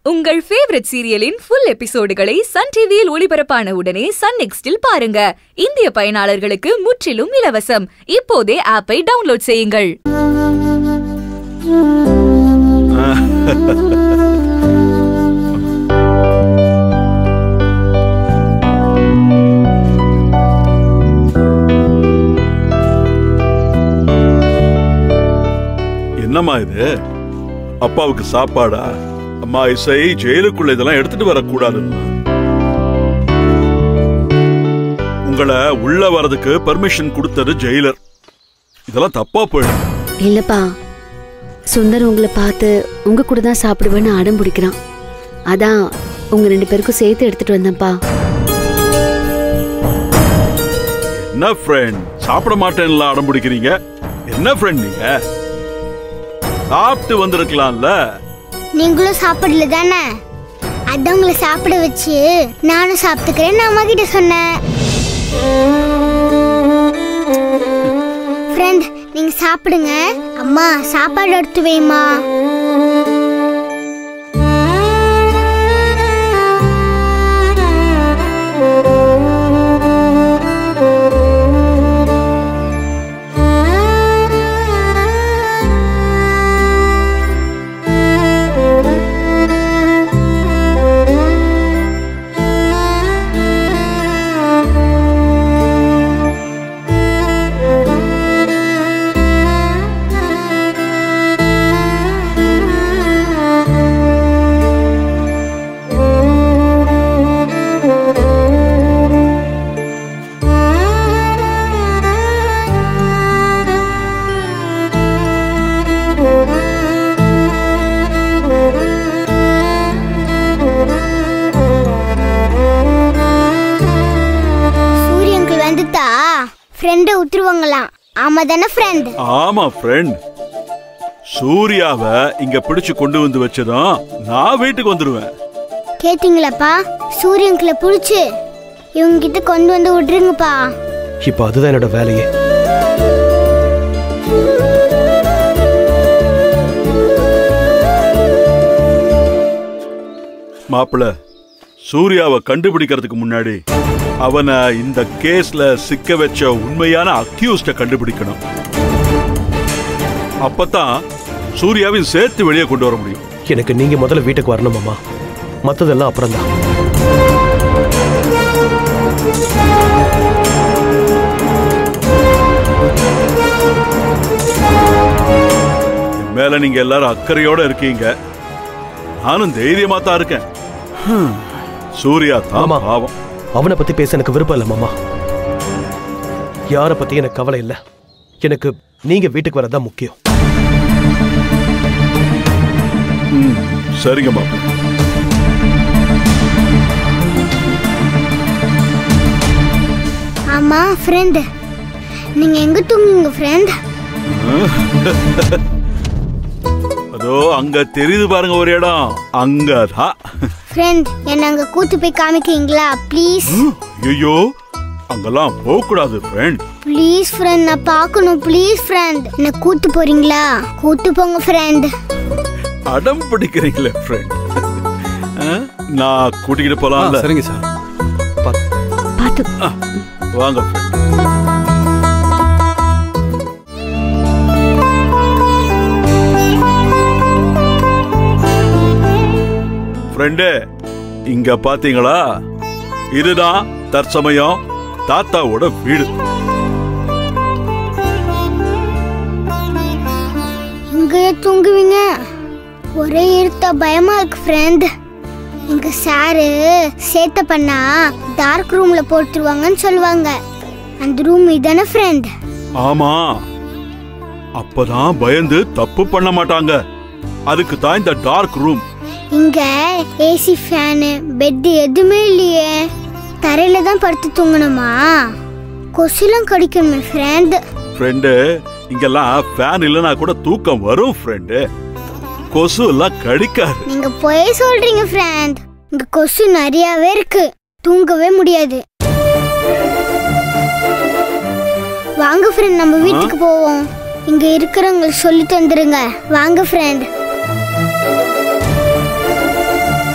உங்கள் ஃபேவரட் சீரியலின் ஃபுல் எபிசோடுகளை சன் டிவியில் ஒளிபரப்பான உடனே சன் நெக்ஸ்டில் பாருங்க இந்திய பயனாளர்களுக்கு முற்றிலும் இலவசம் இப்போதே ஆப்பை டவுன்லோட் செய்யுங்கள் என்னம்மா இது அப்பாவுக்கு சாப்பாடா அம்மா இசை ஜெயிலுக்குள்ள இதெல்லாம் எடுத்துட்டு வரக்கூடாதுன்னு உங்களை உள்ள வரதுக்கு பெர்மிஷன் கொடுத்தது ஜெயிலர் இதெல்லாம் தப்பா போயிடும் இல்லப்பா சுந்தர் உங்களை பார்த்து உங்க கூட தான் சாப்பிடுவேன்னு அடம் பிடிக்கிறான் அதான் உங்க ரெண்டு பேருக்கும் சேர்த்து எடுத்துட்டு வந்தேன்ப்பா என்ன ஃப்ரெண்ட் சாப்பிட மாட்டேன்ல அடம் பிடிக்கிறீங்க என்ன ஃப்ரெண்ட் நீங்க சாப்பிட்டு வந்திருக்கலாம்ல நீங்களும் சாப்பிடல தானே அதான் உங்களை சாப்பிட வச்சு நானும் சாப்பிட்டுக்கிறேன்னு அம்மா கிட்ட சொன்னேன் ஃப்ரெண்ட் நீங்க சாப்பிடுங்க அம்மா சாப்பாடு எடுத்து வைமா சூரியங்கள் வந்துட்டா ஃப்ரெண்டை விட்டுருவாங்களாம் ஆமா தானே ஃப்ரெண்ட் ஆமா ஃப்ரெண்ட் சூர்யாவை இங்க பிடிச்சு கொண்டு வந்து வச்சதும் நான் வீட்டுக்கு வந்துருவேன் கேட்டிங்களாப்பா சூரியங்களை பிடிச்சி இவங்க கிட்ட கொண்டு வந்து விட்டுருங்கப்பா இப்போ அதுதான் என்னோட வேலையே மாப்பிள சூர்யாவை கண்டுபிடிக்கிறதுக்கு முன்னாடி அவனை இந்த கேஸ்ல சிக்க வச்ச உண்மையான அக்யூஸ்ட கண்டுபிடிக்கணும் அப்பதான் சூர்யாவையும் சேர்த்து வெளியே கொண்டு வர முடியும் எனக்கு நீங்க முதல்ல வீட்டுக்கு வரணும் மாமா மத்ததெல்லாம் அப்புறம்தான் என் மேல நீங்க எல்லாரும் அக்கறையோட இருக்கீங்க நானும் தைரியமா தான் இருக்கேன் ஹம், சூர்யா தான் ஆமா. பாவம் அவனை பத்தி பேச எனக்கு விருப்பம் இல்லை மாமா யாரை பத்தி எனக்கு கவலை இல்லை எனக்கு நீங்க வீட்டுக்கு வரதான் முக்கியம் ம், சரிங்க மாப்பிள ஆமா ஃப்ரெண்ட் நீங்க எங்க தூங்குங்க ஃப்ரெண்ட் அதோ அங்க தெரியுது பாருங்க ஒரு இடம் அங்கதான் ஃப்ரெண்ட் என்ன அங்க கூத்து போய் காமிக்கிறீங்களா ப்ளீஸ் ஐயோ அங்கெல்லாம் போக கூடாது ஃப்ரெண்ட் ப்ளீஸ் ஃப்ரெண்ட் நான் பார்க்கணும் ப்ளீஸ் ஃப்ரெண்ட் என்ன கூத்து போறீங்களா கூத்து போங்க ஃப்ரெண்ட் அடம் பிடிக்கிறீங்களே ஃப்ரெண்ட் நான் கூட்டிக்கிட்டு போலாம்ல சரிங்க சார் பார்த்து வாங்க friend. ஃப்ரெண்டு இங்க பாத்தீங்களா இதுதான் தற்சமயம் தாத்தாவோட வீடு இங்கேயே தூங்குவீங்க ஒரே இருட்ட பயமா இருக்கு ஃப்ரெண்ட் எங்க சாரு சேத்த பண்ணா டார்க் ரூம்ல போட்டுருவாங்கன்னு சொல்லுவாங்க அந்த ரூம் இதானே ஃப்ரெண்ட் ஆமா அப்பதான் பயந்து தப்பு பண்ண மாட்டாங்க அதுக்கு தான் இந்த டார்க் ரூம் இங்க ஏசி ஃபேனு பெட் எதுவுமே இல்லையே தரையில தான் படுத்து தூங்கணுமா கொசுலாம் கடிக்கணுமே ஃப்ரெண்ட் ஃப்ரெண்டு இங்கெல்லாம் ஃபேன் இல்லைன்னா கூட தூக்கம் வரும் ஃப்ரெண்டு கொசு எல்லாம் கடிக்காது நீங்க போய் சொல்றீங்க ஃப்ரெண்ட் இங்க கொசு நிறையவே இருக்கு தூங்கவே முடியாது வாங்க ஃப்ரெண்ட் நம்ம வீட்டுக்கு போவோம் இங்க இருக்கிறவங்க சொல்லி தந்துருங்க வாங்க ஃப்ரெண்ட்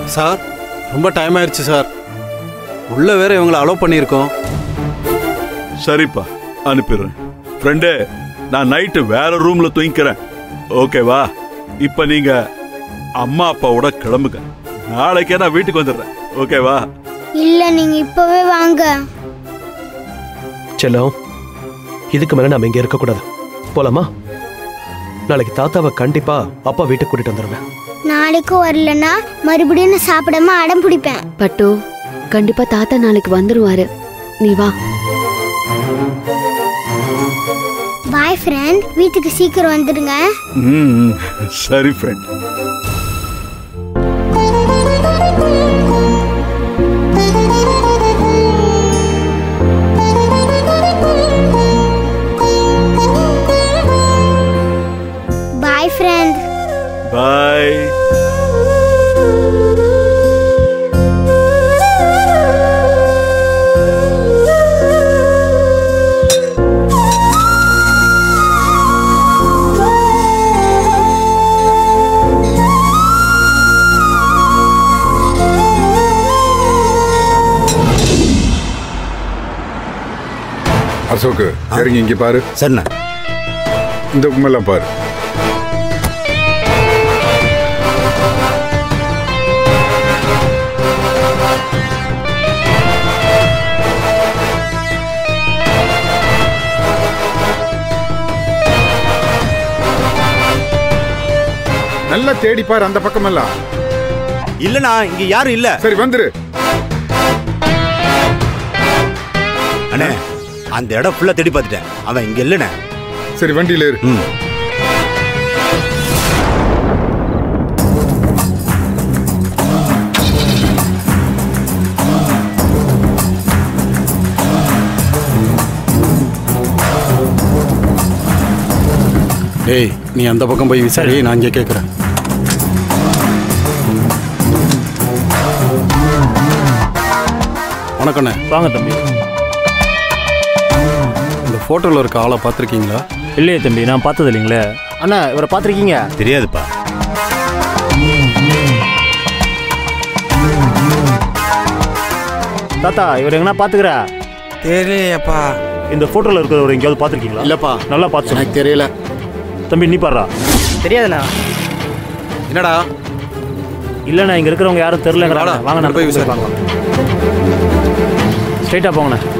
சார் ரொம்ப டைம் ஆயிடுச்சு சார் உள்ள வேற இவங்களை அலோவ் பண்ணியிருக்கோம் சரிப்பா அனுப்பிடுறேன் ஃப்ரெண்டே நான் நைட்டு வேற ரூம்ல தூங்கிக்கிறேன் ஓகேவா இப்ப நீங்க அம்மா அப்பாவோட கிளம்புங்க நாளைக்கே நான் வீட்டுக்கு வந்துடுறேன் ஓகேவா இல்ல நீங்க இப்பவே வாங்க செல்லம் இதுக்கு மேல நாம இங்க இருக்கக்கூடாது போலாமா நாளைக்கு தாத்தாவை கண்டிப்பா அப்பா வீட்டுக்கு கூட்டிட்டு வந்துடுவேன் நாளைக்கும் வரலன்னா மறுபடியும் நான் சாப்பிடாம அடம் பிடிப்பேன் பட்டு கண்டிப்பா தாத்தா நாளைக்கு வந்துருவாரு நீ வா பாய் ஃப்ரெண்ட் வீட்டுக்கு சீக்கிரம் வந்துடுங்க ம் ம். சரி ஃப்ரெண்ட் பாய் ஃப்ரெண்ட் பாய் அசோக்கு இறங்கி இங்க பாரு சரிண்ணா இந்த உண்மையெல்லாம் பாரு நல்லா தேடி பாரு அந்த பக்கமெல்லாம் இல்லண்ணா இங்க யாரும் இல்ல சரி வந்துரு அண்ணே அந்த இடம் ஃபுல்லா தேடி பார்த்துட்டேன் அவன் இங்க இல்லண்ணே சரி வண்டியில ஏறு ம் டேய் நீ அந்த பக்கம் போய் விசாரி நான் இங்கே கேட்குறேன் வணக்கண்ணே வாங்க தம்பி இந்த ஃபோட்டோவில் இருக்க ஆளை பார்த்துருக்கீங்களா இல்லையே தம்பி நான் பார்த்தது இல்லைங்களே அண்ணா இவரை பார்த்துருக்கீங்க தெரியாதுப்பா தாத்தா இவர் எங்கன்னா பார்த்துக்கிறா தெரியலையாப்பா இந்த ஃபோட்டோவில் இருக்கிறவர் எங்கேயாவது பார்த்துருக்கீங்களா இல்லைப்பா நல்லா பார்த்து எனக்கு தெரியல தம்பி நீ பாடுறா தெரியாதுண்ணா என்னடா இல்லைண்ணா இங்கே இருக்கிறவங்க யாரும் தெரிலங்கிறாங்க வாடா, வாங்க போய் நம்ம போய் விசாரி. பார்க்கலாம் ஸ்ட்ரைட்டாக போங்கண்ணே